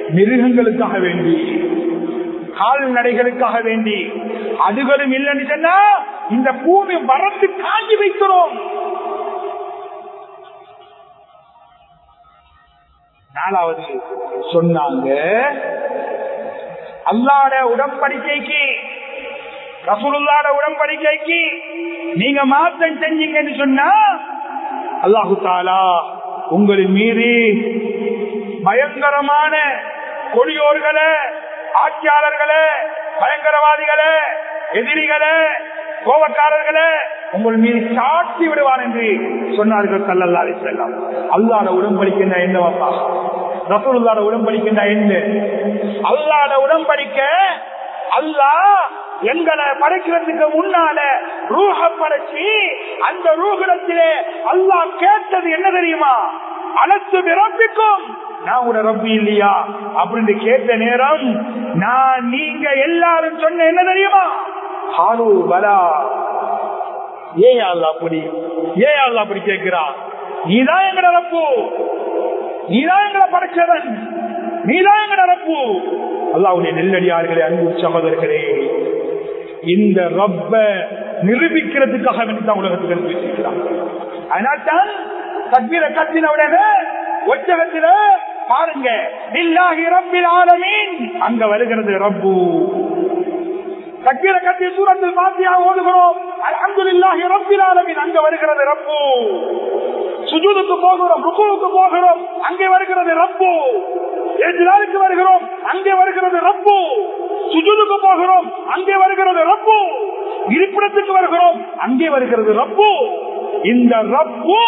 மிருகங்களுக்காக வேண்டி கால்நடைகளுக்காக வேண்டி அதுகளும் இல்லைன்னு சொன்னா இந்த பூமி வறண்டு காஞ்சி வைக்கிறோம் நாலாவது சொன்னாங்க அல்லாட உடன்படிக்கைக்கு ரசூலுல்லாட உடன்படிக்கைக்கு நீங்க மாற்றம் செஞ்சீங்கன்னு சொன்னா அல்லாஹு தாலா உங்களின் மீறி பயங்கரமான கொடியோர்களை ஆட்சியாளர்களே பயங்கரவாதிகளே எதிரிகளே கோபக்காரர்களே உங்கள் மீது சாட்சி விடுவான் என்று சொன்னார்கள் சல்லல்லா செல்லம் அல்லாட உடன்படிக்கின்ற என்னவப்பா ரசூலுல்லாட உடன்படிக்கின்ற என்ன அல்லாட உடன்படிக்க அல்லாஹ் எங்களை படைக்கிறதுக்கு முன்னால ரூஹ படைச்சி அந்த ரூகத்திலே அல்லாஹ் கேட்டது என்ன தெரியுமா அனைத்து பிறப்பிக்கும் நான் உட ரப்பி இல்லையா அப்படின்னு கேட்ட நேரம் நான் நீங்க எல்லாரும் சொன்ன என்ன தெரியுமா ஹாலு பலா ஏன் அல்ல அப்படி ஏன் அல்ல அப்படி கேட்கிறா நீதான் எங்கட ரப்பு நீதான் எங்களை படைச்சவன் நீதான் எங்கட ரப்பு அல்லாவுடைய நெல்லடியார்களே அன்பு சகோதரர்களே இந்த ரப்ப நிரூபிக்கிறதுக்காக வேண்டிதான் உலகத்துக்கு அனுப்பிச்சிருக்கிறான் அதனால்தான் தக்வீர கத்தின உடனே ஒச்சகத்தில பாருங்க இல்லாஹி ரப்பில் ஆலமீன் அங்க வருகிறது ரப்பு தக்வீர கத்தி சூரத்தில் பாத்தியா ஓதுகிறோம் அல்ஹம்துலில்லாஹி ரப்பில் ஆலமீன் அங்க வருகிறது ரப்பு சுஜூதுக்கு போகிறோம் ருக்குவுக்கு போகிறோம் அங்கே வருகிறது ரப்பு ஏஜிலாலுக்கு வருகிறோம் அங்கே வருகிறது ரப்பு சுஜூதுக்கு போகிறோம் அங்கே வருகிறது ரப்பு இருப்பிடத்துக்கு வருகிறோம் அங்கே வருகிறது ரப்பு இந்த ரப்பு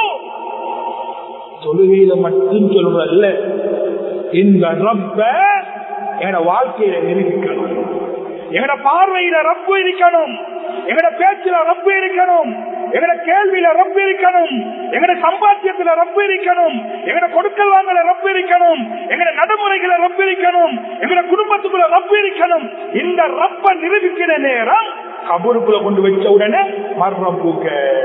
தொழுகையில மட்டும் சொல்றல்ல இந்த ரப்ப என வாழ்க்கையில நிரூபிக்கணும் எங்கட பார்வையில ரப்பு இருக்கணும் எங்கட பேச்சுல ரப்பு இருக்கணும் எங்கட கேள்வியில ரப்பு இருக்கணும் எங்கட சம்பாத்தியத்துல ரப்பு இருக்கணும் எங்கட கொடுக்கல் வாங்கல ரப்பு இருக்கணும் எங்கட நடைமுறைகளை ரப்பு இருக்கணும் எங்கட குடும்பத்துக்குள்ள ரப்பு இருக்கணும் இந்த ரப்ப நிரூபிக்கிற நேரம் கபருக்குள்ள கொண்டு வச்ச உடனே மர்ரப்புக்க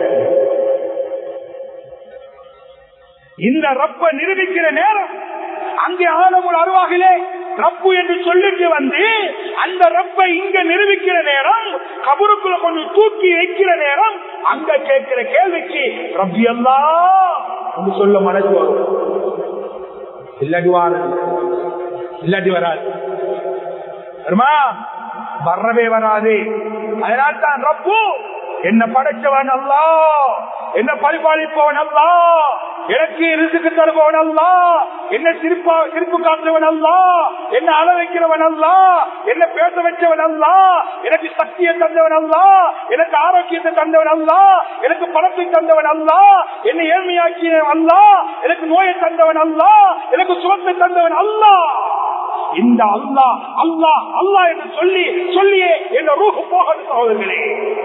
இந்த ரப்ப நிரூபிக்கிற நேரம் அங்கே ஆனமுள் அருவாகிலே ரப்பு என்று சொல்லிட்டு வந்து அந்த ரப்பை இங்க நிரூபிக்கிற நேரம் கபருக்குள்ள கொண்டு தூக்கி வைக்கிற நேரம் அங்க கேட்கிற கேள்விக்கு ரப்பி அல்லா என்று சொல்ல மனசு வரும் இல்லாட்டி வாரது இல்லாட்டி வராது வருமா வரவே வராது அதனால் தான் ரப்பு என்ன படைச்சவன் அல்லா என்ன பரிபாலிப்பவன் அல்லா எனக்கு ரிசுக்கு தருபவன் அல்லா என்ன சிரிப்பா சிரிப்பு காட்டுறவன் அல்லா என்ன அள வைக்கிறவன் அல்லா என்ன பேச வச்சவன் அல்லா எனக்கு சக்தியை தந்தவன் அல்லா எனக்கு ஆரோக்கியத்தை தந்தவன் அல்லா எனக்கு பணத்தை தந்தவன் அல்லா என்னை ஏழ்மையாக்கியவன் அல்லா எனக்கு நோயை தந்தவன் அல்லா எனக்கு சுகத்தை தந்தவன் அல்லா இந்த அல்லா அல்லா அல்லா என்று சொல்லி சொல்லியே என்ற ரூஹு போக சகோதரர்களே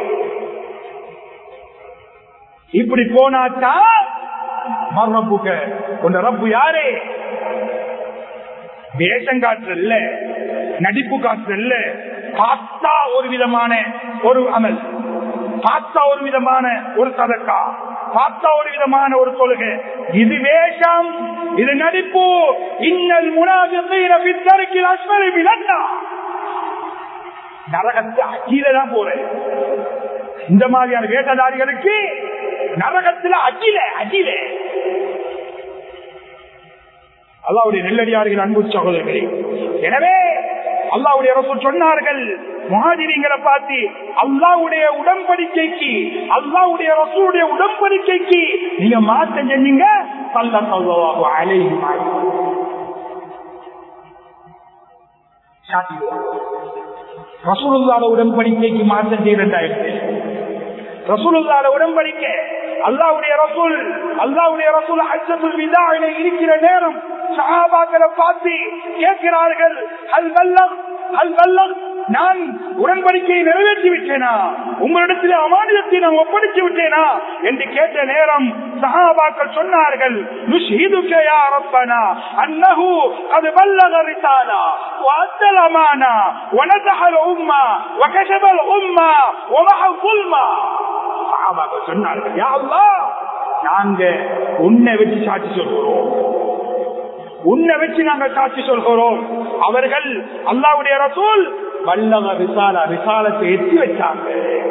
இப்படி போனாச்சா மர்ரப்புக்க உன் ரப்பு யாரே வேஷம் காற்று இல்ல நடிப்பு காற்று இல்ல பார்த்தா ஒரு விதமான ஒரு அமல் பார்த்தா ஒரு விதமான ஒரு சதக்கா பார்த்தா ஒரு விதமான ஒரு தொழுகை இது வேஷம் இது நடிப்பு இன்னல் முனாபித்தருக்கு அஸ்மரி விலன்னா நரகத்து அக்கீழ தான் போறேன் இந்த மாதிரியான வேட்டதாரிகளுக்கு நரகத்துல அகில அகில அல்லாவுடைய நெல்லடியார்கள் அன்பு சகோதரர்களே எனவே அல்லாவுடைய ரசூல் சொன்னார்கள் முகாதிரிங்களை பார்த்து அல்லாவுடைய உடன்படிக்கைக்கு அல்லாவுடைய ரசூலுடைய உடன்படிக்கைக்கு நீங்க மாற்றம் செஞ்சீங்க சல்ல சல்லாஹு அலைஹி ரசூலுல்லாத உடன்படிக்கைக்கு மாற்றம் செய்யறதாயிருக்கு ரசூலுல்லாத உடன்படிக்கை அல்லாவுடைய ரசூல் அல்லாவுடைய ரசூல் அச்சத்துல் விதாவில இருக்கிற நேரம் சஹாபாக்களை பார்த்து கேட்கிறார்கள் அல் வல்லம் அல் வல்லம் நான் உடன்படிக்கையை நிறைவேற்றி விட்டேனா உங்களிடத்தில் அமானியத்தை நான் ஒப்படைத்து விட்டேனா என்று கேட்ட நேரம் சஹாபாக்கள் சொன்னார்கள் نشهدك يا ربنا أنه قد بلغ الرسالة وأدى الأمانة ونزح الأمة وكشف الأمة ومحى الظلمة சஹாபாக்கள் சொன்னார்கள் யா அல்லாஹ் நாங்க உன்னை வச்சு சாட்சி சொல்கிறோம் உன்னை வச்சு நாங்கள் சாட்சி சொல்கிறோம் அவர்கள் அல்லாவுடைய ரசூல் வல்லவ விசால விசாலத்தை எத்தி வச்சாங்க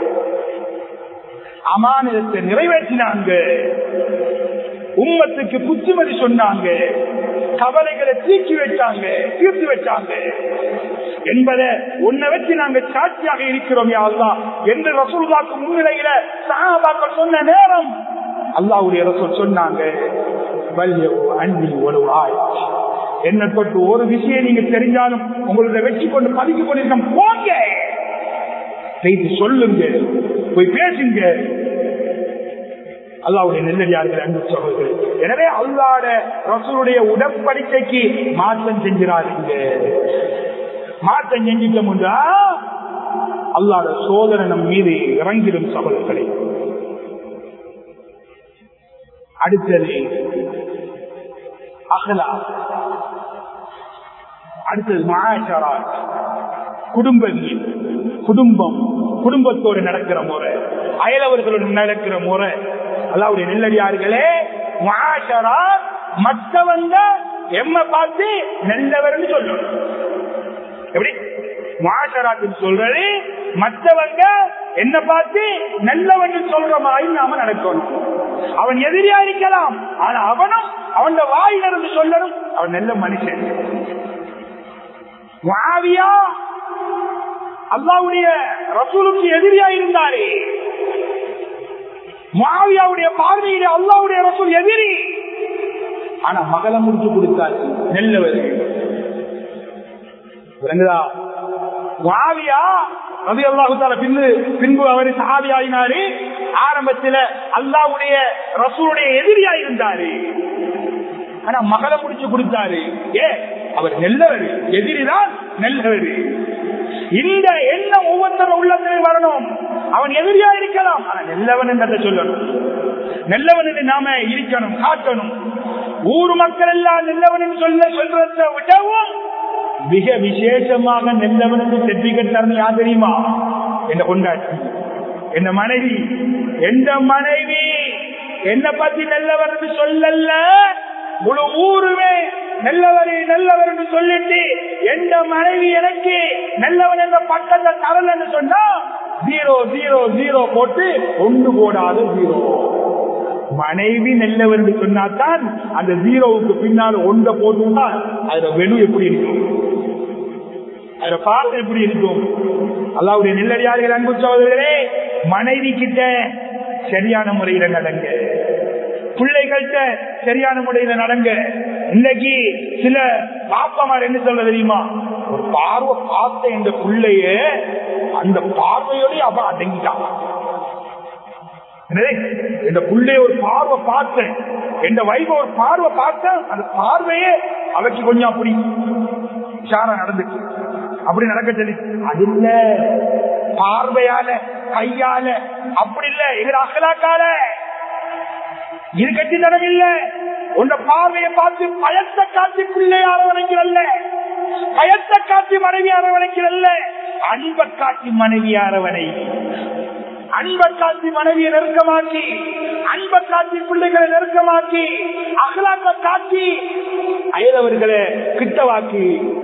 அமானிதத்தை நிறைவேற்றினாங்க உம்மத்துக்கு புத்திமதி சொன்னாங்க கவலைகளை தீக்கி வச்சாங்க தீர்த்து வச்சாங்க என்பதை உன்னை வச்சு நாங்க சாட்சியாக இருக்கிறோம் அல்லா என்று ரசூல்தாக்கு முன்னிலையில சகாபாக்கள் சொன்ன நேரம் அல்லாவுடைய ரசூல் சொன்னாங்க அன்பில் ஒரு ஆய் என்ன தொட்டு ஒரு விஷயம் நீங்க தெரிஞ்சாலும் உங்களோட வெற்றி கொண்டு பதிக்கு கொண்டிருக்க போங்க செய்து சொல்லுங்க போய் பேசுங்க அல்லாவுடைய நெல்லடியார்கள் அன்பு சொல்வது எனவே அல்லாட ரசூலுடைய உடன்படிக்கைக்கு மாற்றம் செஞ்சிடாதீங்க மாற்றம் செஞ்சிட்டோம்டா அல்லாட சோதனை நம் மீது இறங்கிடும் சகோதரர்களே அடுத்தது அகலா அடுத்தது மகாச்சாரா குடும்பங்கள் குடும்பம் குடும்பத்தோடு நடக்கிற முறை அயலவர்களுடன் நடக்கிற முறை அல்லாவுடைய நெல்லடியார்களே மகாசரா மற்றவங்க எம்ம பார்த்து நல்லவர்னு சொல்லணும் எப்படி மாஷராத்துன்னு சொல்றது மற்றவங்க என்ன பார்த்து நல்லவன் சொல்ற மாதிரி நாம நடக்கணும் அவன் எதிரியா இருக்கலாம் ஆனா அவனும் அவன் வாயிலிருந்து சொல்லணும் அவன் நல்ல மனுஷன் மாவியா அல்லாவுடைய ரசூலுக்கு எதிரியா இருந்தாரே மாவியாவுடைய பார்வையிலே அல்லாவுடைய ரசூல் எதிரி ஆனா மகளை முடிச்சு கொடுத்தார் நெல்லவர் விளங்குதா மாவியா ரவி அல்லாஹு பின்பு பின்பு அவர் சஹாபியாயினாரு ஆரம்பத்துல அல்லாவுடைய ரசூலுடைய எதிரியா இருந்தாரு ஆனா மகளை முடிச்சு கொடுத்தாரு ஏ அவர் நெல்லவர் எதிரிதான் நெல்லவர் இந்த எண்ணம் ஒவ்வொருத்தரும் உள்ளத்திலே வரணும் அவன் எதிரியா இருக்கலாம் ஆனா நெல்லவன் என்றதை சொல்லணும் நெல்லவன் என்று நாம இருக்கணும் காட்டணும் ஊர் மக்கள் எல்லாம் நெல்லவன் சொல்ல சொல்றத விடவும் மிக விசேஷமாக நெல்லவனுக்கு சர்டிபிகேட் தரணும் யார் தெரியுமா என்ன கொண்டாட்டி என்ன மனைவி எந்த மனைவி என்ன பத்தி நல்லவர் சொல்லல முழு ஊருமே நல்லவரே நல்லவர் என்று சொல்லிட்டு எந்த மனைவி எனக்கு நல்லவன் என்ற பட்டத்தை தரலன்னு சொன்னா ஜீரோ ஜீரோ ஜீரோ போட்டு ஒன்று போடாத ஜீரோ மனைவி நல்லவர் என்று சொன்னாதான் அந்த ஜீரோவுக்கு பின்னால் ஒன்றை போட்டுட்டா அதுல வெணு எப்படி இருக்கும் அதுல பார்த்து எப்படி இருக்கும் அல்லாவுடைய நெல்லடியார்கள் அன்பு சகோதரர்களே மனைவி கிட்ட சரியான முறையில நடங்க பிள்ளைகள்கிட்ட சரியான முறையில நடங்க இன்னைக்கு சில பாப்பமார் என்ன சொல்ல தெரியுமா ஒரு பார்வை பார்த்த இந்த பிள்ளைய அந்த பார்வையோட அவ அடங்கிட்டான் இந்த பிள்ளைய ஒரு பார்வை பார்த்தேன் எந்த வைப ஒரு பார்வை பார்த்தேன் அந்த பார்வையே அவைக்கு கொஞ்சம் அப்படி விசாரணை நடந்துச்சு அப்படி நடக்க சொல்லி அது இல்ல பார்வையால கையால அப்படி இல்ல எங்க அகலாக்கால இது கட்டித்தனம் இல்ல உன்ன பார்வையை பார்த்து பயத்தை காட்டி பிள்ளை அரவணைக்கிறல்ல பயத்தை காட்டி மனைவி அரவணைக்கிறல்ல அன்பை காட்டி மனைவி அரவணை அன்பை காட்டி மனைவியை நெருக்கமாக்கி அன்பை காட்டி பிள்ளைகளை நெருக்கமாக்கி அகலாக்க காட்டி அயலவர்களை கிட்டவாக்கி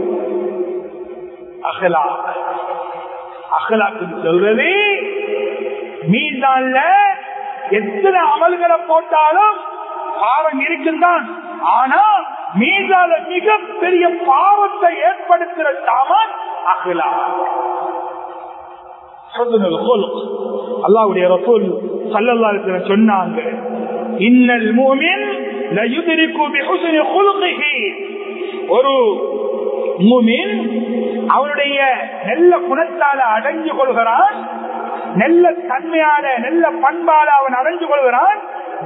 அகலா அகலாக்கு சொல்றது மீதான்ல எத்தனை அமல்களை போட்டாலும் பாவம் இருக்குதான் ஆனா மீதால மிக பெரிய பாவத்தை ஏற்படுத்துற சாமான் அகலா அல்லாவுடைய ரசூல் சல்லல்லா சொன்னாங்க இன்னல் மூமின் ஒரு மூமின் அவனுடைய நல்ல குணத்தால அடைஞ்சு கொள்கிறான் நல்ல தன்மையான நல்ல பண்பால அவன் அடைஞ்சு கொள்கிறான்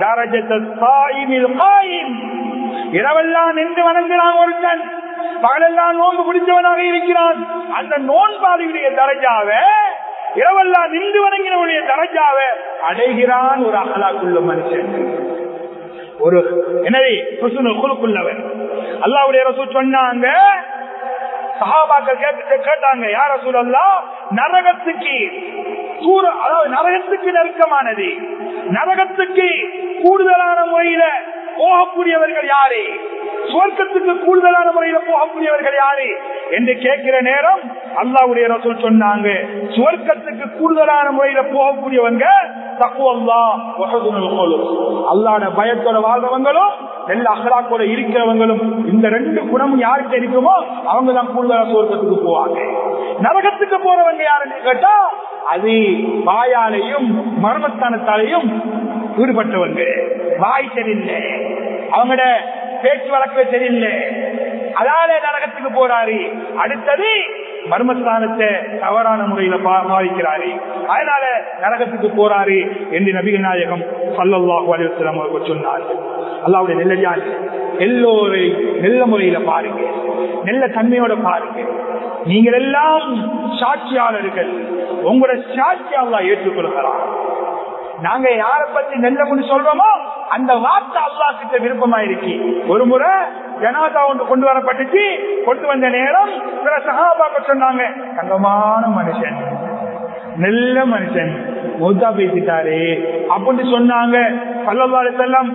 இரவெல்லாம் நின்று வணங்குகிறான் ஒருத்தன் பகலெல்லாம் நோன்பு பிடிச்சவனாக இருக்கிறான் அந்த நோன்பாதையுடைய தரஜாவ இரவெல்லாம் நின்று வணங்கினவனுடைய தரஜாவ அடைகிறான் ஒரு அகலாக்குள்ள மனுஷன் ஒரு எனவே குழுக்குள்ளவர் அல்லாவுடைய ரசூ சொன்னாங்க சகாபாக்கள் கேட்டு கேட்டாங்க யார சூழல்லா நரகத்துக்கு தூர அதாவது நரகத்துக்கு நெருக்கமானது நரகத்துக்கு கூடுதலான முறையில போகக்கூடியவர்கள் யாரு சுவர்க்கத்துக்கு கூடுதலான முறையில போகக்கூடியவர்கள் யாரு என்று கேட்கிற நேரம் அல்லாவுடைய ரசூல் சொன்னாங்க சுவர்க்கத்துக்கு கூடுதலான முறையில போகக்கூடியவங்க தக்குவல்லா அல்லாட பயத்தோட வாழ்றவங்களும் நல்ல அகலாக்கோட இருக்கிறவங்களும் இந்த ரெண்டு குணமும் யாருக்கு இருக்குமோ அவங்க தான் கூடுதலா சுவர்க்கத்துக்கு போவாங்க நரகத்துக்கு போறவங்க யாருன்னு கேட்டா அது வாயாலையும் மர்மஸ்தானத்தாலையும் ஈடுபட்டவங்க வாய் சரியில்லை அவங்களோட பேச்சு வழக்கு சரியில்லை அதால நரகத்துக்கு போறாரு அடுத்தது மர்மஸ்தானத்தை தவறான முறையில பாதிக்கிறாரு அதனால நரகத்துக்கு போறாரு என்று நபிகள் நாயகம் சல்லாஹூ அலிவசலம் அவர்கள் சொன்னார்கள் அல்லாவுடைய நெல்லடியார் எல்லோரையும் நல்ல முறையில பாருங்க நல்ல தன்மையோட பாருங்க நீங்கள் எல்லாம் சாட்சியாளர்கள் உங்களோட சாட்சி அல்லா ஏற்றுக்கொள்கிறார் நாங்க யார பத்தி நல்ல சொல்றோமோ அந்த வார்த்தை அல்லா கிட்ட விருப்பமா இருக்கு ஒரு முறை ஜனாதா ஒன்று கொண்டு வரப்பட்டுச்சு கொண்டு வந்த நேரம் சில சகாபாக்க சொன்னாங்க தங்கமான மனுஷன் நல்ல மனுஷன் மூத்தா பேசிட்டாரு அப்படின்னு சொன்னாங்க பல்லவாறு செல்லம்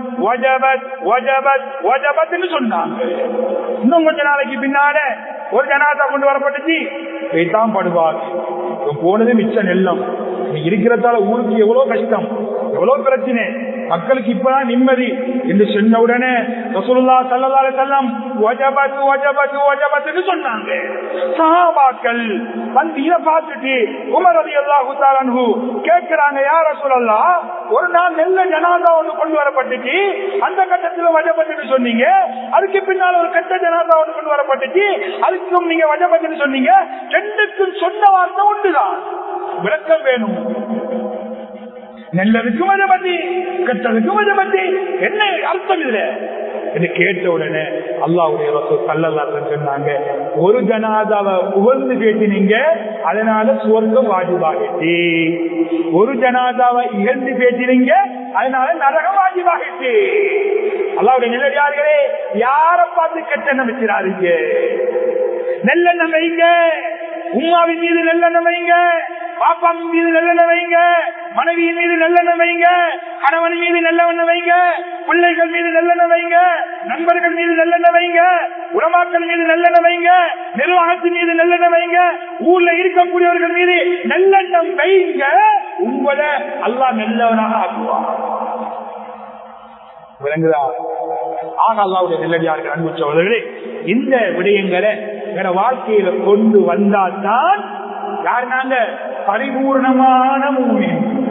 சொன்னாங்க இன்னும் கொஞ்ச நாளைக்கு பின்னால ஒரு ஜனாதா கொண்டு வரப்பட்டுச்சு தான் படுவார் போனது மிச்ச நெல்லம் இருக்கிறதால ஊருக்கு எவ்வளவு கஷ்டம் எவ்வளவு பிரச்சனை மக்களுக்கு இப்பதான் நிம்மதி என்று சொன்ன உடனே ரசூலுல்லா சல்லல்லாஹு அலைஹி வஸல்லம் வஜபத் வஜபத் வஜபத்னு சொன்னாங்க சஹாபாக்கள் வந்து இத பார்த்துட்டு உமர் ரலியல்லாஹு தஆலா அன்ஹு கேக்குறாங்க யா ரசூலல்லாஹ் ஒரு நாள் நெல்ல ஜனாதா ஒன்று கொண்டு வரப்பட்டுச்சு அந்த கட்டத்துல வஜபத்னு சொன்னீங்க அதுக்கு பின்னால் ஒரு கட்ட ஜனாதா ஒன்று கொண்டு வரப்பட்டுச்சு அதுக்கும் நீங்க வஜபத்னு சொன்னீங்க ரெண்டுக்கும் சொன்ன வார்த்தை ஒன்றுதான் விளக்கம் வேணும் நல்லதுக்கும் அதை பத்தி கெட்டதுக்கும் அதை பத்தி என்ன அர்த்தம் இதுல என்று கேட்ட உடனே அல்லாவுடைய கல்லல்லாத்தான் சொன்னாங்க ஒரு ஜனாதாவை உகழ்ந்து பேசினீங்க அதனால சுவர்க்கம் வாஜிபாகிட்டு ஒரு ஜனாதாவை இகழ்ந்து பேசினீங்க அதனால நரகம் வாஜிபாகிட்டு அல்லாவுடைய நிலையார்களே யார பார்த்து கெட்ட நம்பிக்கிறாருங்க நல்லெண்ணம் வைங்க உமாவின் மீது நல்லெண்ணம் வைங்க பாப்பாவின் மீது நல்லெண்ணம் வைங்க மனைவியின் மீது நல்லெண்ணம் வைங்க கணவன் மீது நல்லெண்ணம் வைங்க பிள்ளைகள் மீது நல்லெண்ணம் வைங்க நண்பர்கள் மீது நல்லெண்ணம் வைங்க உறவாக்கள் மீது நல்லெண்ணம் வைங்க நிர்வாகத்தின் மீது நல்லெண்ணம் வைங்க ஊர்ல இருக்கக்கூடியவர்கள் மீது நல்லெண்ணம் வைங்க உங்களை அல்லா நல்லவனாக ஆக்குவான் விளங்குதா ஆக அல்லாவுடைய நெல்லடியார்கள் அன்பு சோதர்களே இந்த விடயங்களை என வாழ்க்கையில கொண்டு வந்தால்தான் யார் நாங்க பரிபூர்ணமான மூமி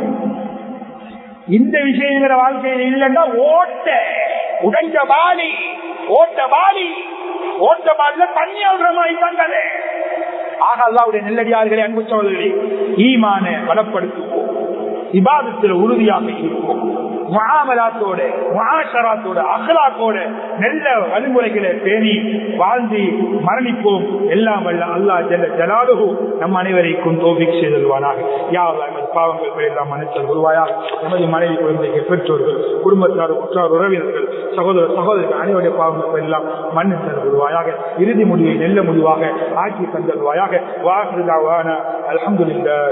இந்த விஷயங்கிற வாழ்க்கையில் இல்லைன்னா ஓட்ட உடைஞ்ச பாலி ஓட்ட பாலி ஓட்ட பாலில தண்ணி ஆடுற மாதிரி தாங்க ஆக அல்லாவுடைய நெல்லடியார்களே அன்பு சோதர்களே ஈமான பலப்படுத்துவோம் இபாதத்தில் உறுதியாக இருக்கும் முகாமலாத்தோட முகாசராத்தோட அகலாக்கோட நல்ல வழிமுறைகளை பேணி வாழ்ந்து மரணிப்போம் எல்லாம் வல்ல அல்லா ஜல்ல ஜலாலுகு நம் அனைவரைக்கும் தோபிக் செய்தல்வானாக யாவெல்லாம் எமது பாவங்கள் எல்லாம் மன்னித்தல் உருவாயாக எமது மனைவி குழந்தைகள் பெற்றோர்கள் குடும்பத்தார் உற்றார் உறவினர்கள் சகோதர சகோதரர்கள் அனைவருடைய பாவங்கள் எல்லாம் மன்னித்தல் உருவாயாக இறுதி முடிவை நல்ல முடிவாக ஆக்கி தந்தல்வாயாக வாஹிருதாவான அலமதுல்லா